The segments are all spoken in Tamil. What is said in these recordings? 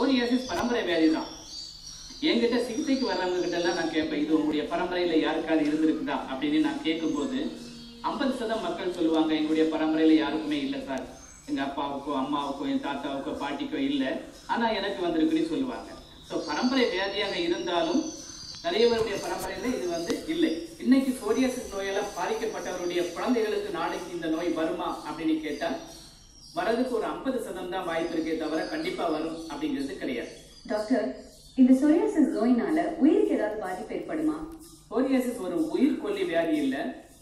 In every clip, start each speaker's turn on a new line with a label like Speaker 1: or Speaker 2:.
Speaker 1: சோரியாசிஸ் பரம்பரை வியாதி தான் என்கிட்ட சிகிச்சைக்கு வர்றவங்க கிட்ட எல்லாம் நான் கேட்பேன் இது உங்களுடைய பரம்பரையில யாருக்காவது இருந்திருக்குதா அப்படின்னு நான் கேட்கும்போது ஐம்பது சதம் மக்கள் சொல்லுவாங்க எங்களுடைய பரம்பரையில யாருக்குமே இல்லை சார் எங்க அப்பாவுக்கோ அம்மாவுக்கோ என் தாத்தாவுக்கோ பாட்டிக்கோ இல்லை ஆனா எனக்கு வந்திருக்குன்னு சொல்லுவாங்க ஸோ பரம்பரை வியாதியாக இருந்தாலும் நிறைய பேருடைய பரம்பரையில இது வந்து இல்லை இன்னைக்கு சோரியாசிஸ் நோயால பாதிக்கப்பட்டவருடைய குழந்தைகளுக்கு நாளைக்கு இந்த நோய் வருமா அப்படின்னு கேட்டா வரதுக்கு ஒரு ஐம்பது சதம் தான் வாய்ப்பு இருக்கே தவிர கண்டிப்பா வரும் அப்படிங்கிறது கிடையாது
Speaker 2: டாக்டர் இந்த சொரியாசிஸ் நோயினால உயிருக்கு ஏதாவது பாதிப்பு ஏற்படுமா
Speaker 1: சோரியாசிஸ் ஒரு உயிர்கொல்லி வியாதி இல்ல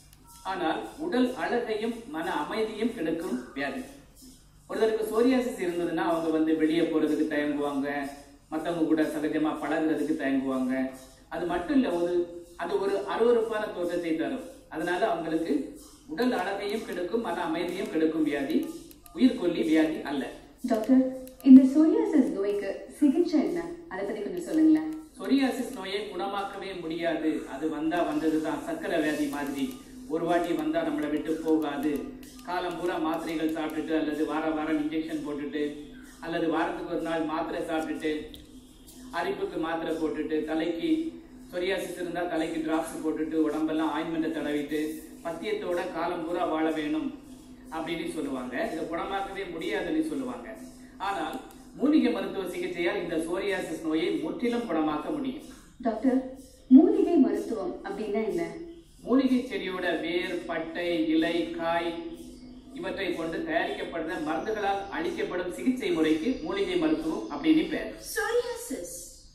Speaker 1: ஆனால் உடல் அழகையும் மன அமைதியும் கெடுக்கும் வியாதி ஒருத்தருக்கு சோரியாசிஸ் இருந்ததுன்னா அவங்க வந்து வெளியே போறதுக்கு தயங்குவாங்க மத்தவங்க கூட சகஜமா பழகுறதுக்கு தயங்குவாங்க அது மட்டும் இல்ல ஒரு அது ஒரு அருவருப்பான தோற்றத்தை தரும் அதனால அவங்களுக்கு உடல் அழகையும் கெடுக்கும் மன அமைதியும் கெடுக்கும் வியாதி உயிர்கொல்லி வியாதி அல்ல
Speaker 2: டாக்டர் இந்த சொரியாசிஸ் நோய்க்கு சிகிச்சை என்ன அதை பத்தி கொஞ்சம் சொல்லுங்களேன்
Speaker 1: சொரியாசிஸ் நோயை குணமாக்கவே முடியாது அது வந்தா வந்ததுதான் சர்க்கரை வியாதி மாதிரி ஒரு வாட்டி வந்தா நம்மளை விட்டு போகாது காலம் பூரா மாத்திரைகள் சாப்பிட்டுட்டு அல்லது வார வாரம் இன்ஜெக்ஷன் போட்டுட்டு அல்லது வாரத்துக்கு ஒரு நாள் மாத்திரை சாப்பிட்டுட்டு அரிப்புக்கு மாத்திரை போட்டுட்டு தலைக்கு சொரியாசிஸ் இருந்தா தலைக்கு டிராப்ஸ் போட்டுட்டு உடம்பெல்லாம் ஆயின்மெண்ட்டை தடவிட்டு பத்தியத்தோட காலம் பூரா வாழ வேணும் அப்படின்னு சொல்லுவாங்க இதை குணமாக்கவே முடியாதுன்னு சொல்லுவாங்க ஆனால் மூலிகை மருத்துவ சிகிச்சையால் இந்த சோரியாசிஸ் நோயை முற்றிலும் குணமாக்க முடியும்
Speaker 2: டாக்டர் மூலிகை மருத்துவம் அப்படின்னா என்ன
Speaker 1: மூலிகை செடியோட வேர் பட்டை இலை காய் இவற்றை கொண்டு தயாரிக்கப்படுற மருந்துகளால் அளிக்கப்படும் சிகிச்சை முறைக்கு மூலிகை மருத்துவம் அப்படின்னு பேர்
Speaker 3: சொரியாசிஸ்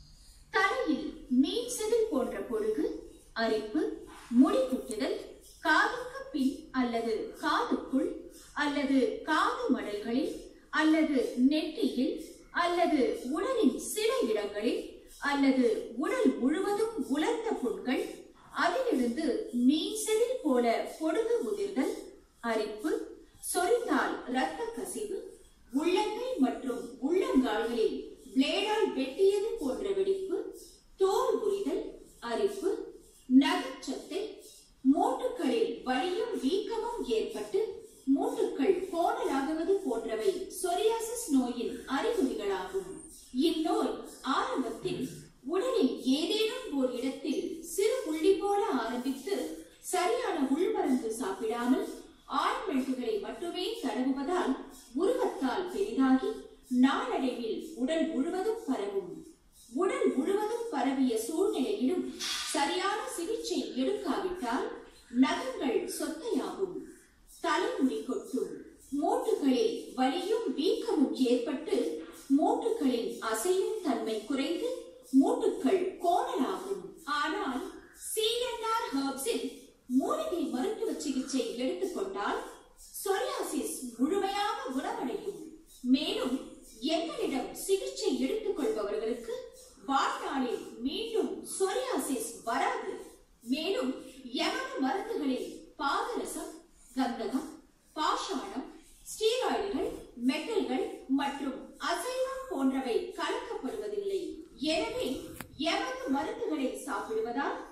Speaker 3: தலையில் மீன் செதில் போன்ற பொடுகு அரிப்பு முடி குத்துதல் காதுக்கு பின் அல்லது காதுக்குள் அல்லது காது மடல்களில் அல்லது நெற்றியில் அல்லது உடலின் சில இடங்களில் அல்லது உடல் முழுவதும் உலர்ந்த புண்கள் அதிலிருந்து மீன் செதில் போல பொடுகு உதிர்தல் அரிப்பு சொரிந்தால் இரத்த கசிவு உள்ளங்கை மற்றும் உள்ளங்கால்களில் பிளேடால் வெட்டியது போன்ற வெடிப்பு தோல் உரிதல் அரிப்பு நகச்சத்தை மூட்டுகளில் வலியும் வீக்கமும் ஏற்பட்டு மூட்டுகள் கோணலாகுவது போன்றவை சொரியாசிஸ் நோயின் அறிகுறிகளாகும் இந்நோய் ஆரம்பத்தில் உடலில் ஏதேனும் ஓர் இடத்தில் சிறு புள்ளி போல ஆரம்பித்து சரியான உள்மருந்து சாப்பிடாமல் ஆயின்மெண்ட்டுகளை மட்டுமே தடவுவதால் உருவத்தால் பெரிதாகி நாளடைவில் உடல் முழுவதும் பரவும் உடல் முழுவதும் பரவிய சூழ்நிலையிலும் சரியான சிகிச்சை எடுக்காவிட்டால் நகங்கள் சொத்தையாகும் தலைமுடி கொட்டும் மூட்டுகளில் வலியும் வீக்கமும் ஏற்பட்டு மூட்டுகளின் அசையும் தன்மை குறைந்து மூட்டுகள் கோணலாகும் ஆனால் சிஎன்ஆர் ஹெர்ப்ஸில் மூலிகை மருத்துவ சிகிச்சை எடுத்துக்கொண்டால் சொரியாசிஸ் முழுமையாக குணமடையும் மேலும் எங்களிடம் சிகிச்சை எடுத்துக் கொள்பவர்களுக்கு வாழ்நாளில் மீண்டும் சொரியாசிஸ் வராது மேலும் எமது மருந்துகளில் பாதரசம் கந்தகம் பாஷாணம் ஸ்டீராய்டுகள் மெட்டல்கள் மற்றும் அசைவம் போன்றவை கலக்கப்படுவதில்லை எனவே எமது மருந்துகளை சாப்பிடுவதால்